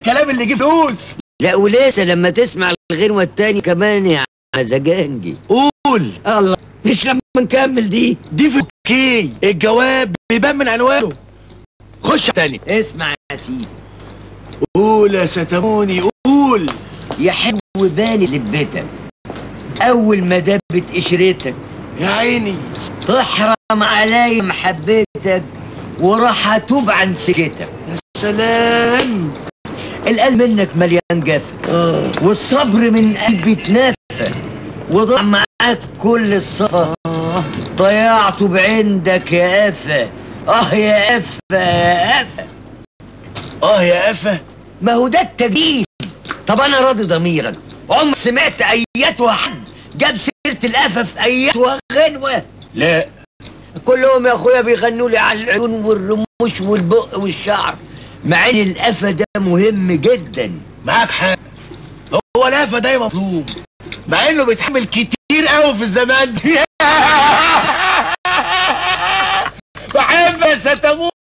الكلام اللي يجيب فلوس لا ولسه لما تسمع الغنوة التاني كمان يا مزاجنجي قول الله مش لما نكمل دي دي في اوكي الجواب بيبان من عنوانه خش تاني اسمع يا سيدي قول يا ستموني قول يا حلو بالي لبتك اول ما دبت قشرتك يا عيني تحرم علي محبتك وراح اتوب عن سكتك سلام القلب منك مليان جفا اه والصبر من قلبي اتنفى وضاع معاك كل الصبر اه ضيعته بعندك يا قفا اه يا قفا يا قفا اه يا قفا ما هو ده التجديد طب انا راضي ضميرا عمر سمعت اياتها حد جاب سيره القفا في اياتها غنوه لا كلهم يا اخويا بيغنوا لي على العيون والرموش والبق والشعر مع ان القفا ده مهم جدا معاك حق هو القفا ده مطلوب مع انه بيتحمل كتير قوي في الزمان دي بحب يا ستموني